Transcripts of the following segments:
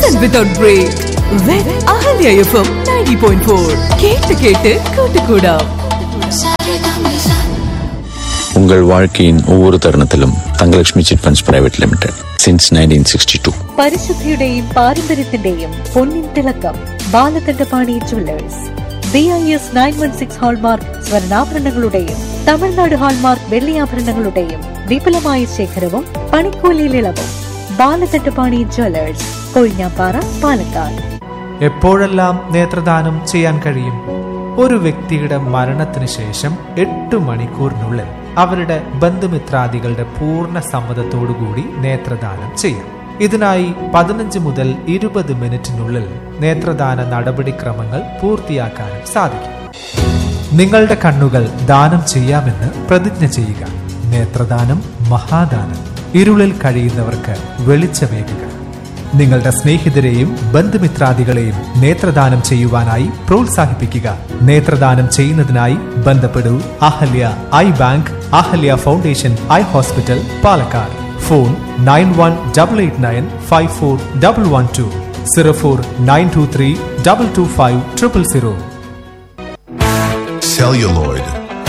Listen without break with Ahalya FM 90.4. കേട്ട് കേട്ട് കൂട്ടുകൂടാം உங்கள் வாழ்க்கையின் ஒவ்வொரு தருணத்திலும் Thangalakshmi chit funds private limited since nineteen sixty two പരിശുദ്ധിയുടെയും പാരമ്പര്യത്തിന്റെയും പൊന്നിൻ തിളക്കം Balakandapani jewellers B I S nine one six hallmark സ്വർണ്ണാഭരണങ്ങളുടെയും തമിഴ്നാട് ഹാൾമാർക്ക് വെള്ളിയാഭരണങ്ങളുടെയും വിപുലമായ ശേഖരവും പണിക്കൂലിയിൽ ഇളവും ബാലകണ്ഠപാണി ജുവല്ലേഴ്സ് കൊഴിഞ്ഞാപ്പാറ പാലക്കാട് എപ്പോഴെല്ലാം നേത്രദാനം ചെയ്യാൻ കഴിയും ഒരു വ്യക്തിയുടെ മരണത്തിന് ശേഷം എട്ട് മണിക്കൂറിനുള്ളിൽ അവരുടെ ബന്ധുമിത്രാദികളുടെ പൂർണ്ണ സമ്മതത്തോടുകൂടി നേത്രദാനം ചെയ്യാം ഇതിനായി പതിനഞ്ച് മുതൽ ഇരുപത് മിനിറ്റിനുള്ളിൽ നേത്രദാന നടപടിക്രമങ്ങൾ പൂർത്തിയാക്കാനും സാധിക്കും നിങ്ങളുടെ കണ്ണുകൾ ദാനം ചെയ്യാമെന്ന് പ്രതിജ്ഞ ചെയ്യുക നേത്രദാനം മഹാദാനം ഇരുളിൽ കഴിയുന്നവർക്ക് വെളിച്ചമേകുക നിങ്ങളുടെ സ്നേഹിതരെയും ബന്ധുമിത്രാദികളെയും നേത്രദാനം ചെയ്യുവാനായി പ്രോത്സാഹിപ്പിക്കുക നേത്രദാനം ചെയ്യുന്നതിനായി ബന്ധപ്പെടൂ Ahalya eye bank Ahalya foundation eye hospital Palakkad phone nine one double eight nine five four double one two zero four nine two three double two five triple zero celluloid,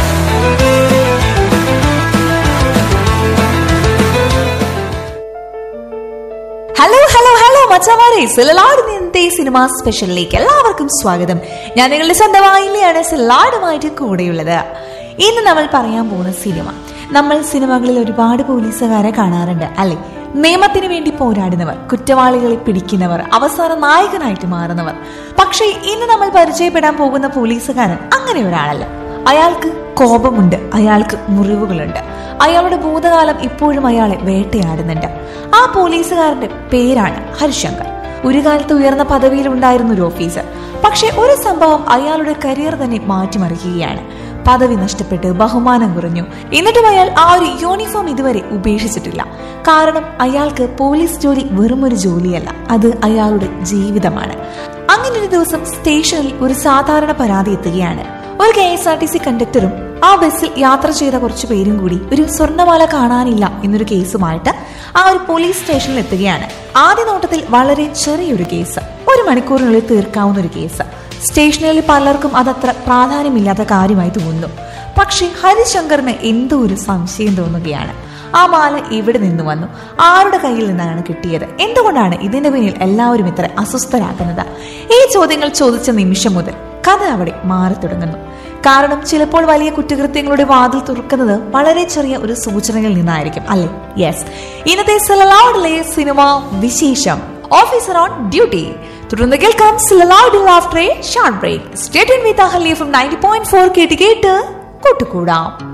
hello hello hello മച്ചമാരെ സെലലാട് നിന്നത്തെ cinema സ്പെഷ്യലിലേക്ക് എല്ലാവർക്കും സ്വാഗതം ഞാൻ നിങ്ങളുടെ സ്വന്തമായില്ലാണ് സെലലാടുമായിട്ട് കൂടെയുള്ളത് ഇന്ന് നമ്മൾ പറയാൻ പോകുന്ന സിനിമ നമ്മൾ സിനിമകളിൽ ഒരുപാട് പോലീസുകാരെ കാണാറുണ്ട് അല്ലെ നിയമത്തിന് വേണ്ടി പോരാടുന്നവർ കുറ്റവാളികളെ പിടിക്കുന്നവർ അവസാന നായകനായിട്ട് മാറുന്നവർ പക്ഷേ ഇന്ന് നമ്മൾ പരിചയപ്പെടാൻ പോകുന്ന പോലീസുകാരൻ അങ്ങനെ ഒരാളല്ല അയാൾക്ക് കോപമുണ്ട് അയാൾക്ക് മുറിവുകളുണ്ട് അയാളുടെ ഭൂതകാലം ഇപ്പോഴും അയാളെ വേട്ടയാടുന്നുണ്ട് ആ പോലീസുകാരന്റെ പേരാണ് ഹരിശങ്കർ ഒരു കാലത്ത് ഉയർന്ന പദവിയിലുണ്ടായിരുന്ന ഒരു ഓഫീസർ പക്ഷെ ഒരു സംഭവം അയാളുടെ കരിയർ തന്നെ മാറ്റിമറിക്കുകയാണ് പദവി നഷ്ടപ്പെട്ട് ബഹുമാനം കുറഞ്ഞു എന്നിട്ടും അയാൾ ആ ഒരു യൂണിഫോം ഇതുവരെ ഉപേക്ഷിച്ചിട്ടില്ല കാരണം അയാൾക്ക് പോലീസ് ജോലി വെറുമൊരു ജോലിയല്ല അത് അയാളുടെ ജീവിതമാണ് അങ്ങനെ ഒരു ദിവസം സ്റ്റേഷനിൽ ഒരു സാധാരണ പരാതി എത്തുകയാണ് ഒരു K S R T C കണ്ടക്ടറും ആ ബസ്സിൽ യാത്ര ചെയ്ത കുറച്ചു പേരും കൂടി ഒരു സ്വർണ്ണമാല കാണാനില്ല എന്നൊരു കേസുമായിട്ട് ആ ഒരു പോലീസ് സ്റ്റേഷനിൽ എത്തുകയാണ് ആദ്യ നോട്ടത്തിൽ വളരെ ചെറിയൊരു കേസ് ഒരു മണിക്കൂറിനുള്ളിൽ തീർക്കാവുന്ന ഒരു കേസ് സ്റ്റേഷനിൽ പലർക്കും അതത്ര പ്രാധാന്യമില്ലാത്ത കാര്യമായി തോന്നുന്നു പക്ഷെ ഹരിശങ്കറിന് എന്തോ ഒരു സംശയം തോന്നുകയാണ് ആ മാല ഇവിടെ നിന്ന് വന്നു ആരുടെ കയ്യിൽ നിന്നാണ് കിട്ടിയത് എന്തുകൊണ്ടാണ് ഇതിന്റെ പിന്നിൽ എല്ലാവരും ഇത്ര അസ്വസ്ഥരാക്കുന്നത് ഈ ചോദ്യങ്ങൾ ചോദിച്ച നിമിഷം മുതൽ കഥ അവിടെ മാറി തുടങ്ങുന്നു കാരണം ചിലപ്പോൾ വലിയ കുറ്റകൃത്യങ്ങളുടെ വാതിൽ തുറക്കുന്നത് വളരെ ചെറിയ ഒരു സൂചനയിൽ നിന്നായിരിക്കും അല്ലെ യെസ് ഇന്നത്തെ സിലലൗഡിലെ സിനിമ വിശേഷം ഓഫീസർ ഓൺ ഡ്യൂട്ടി തുടർന്ന് കേൾക്കാം സിലലൗഡിൽ after a short break state with Ahalya from ninety point four കേട്ട് കേട്ട് കൂട്ടുകൂടാം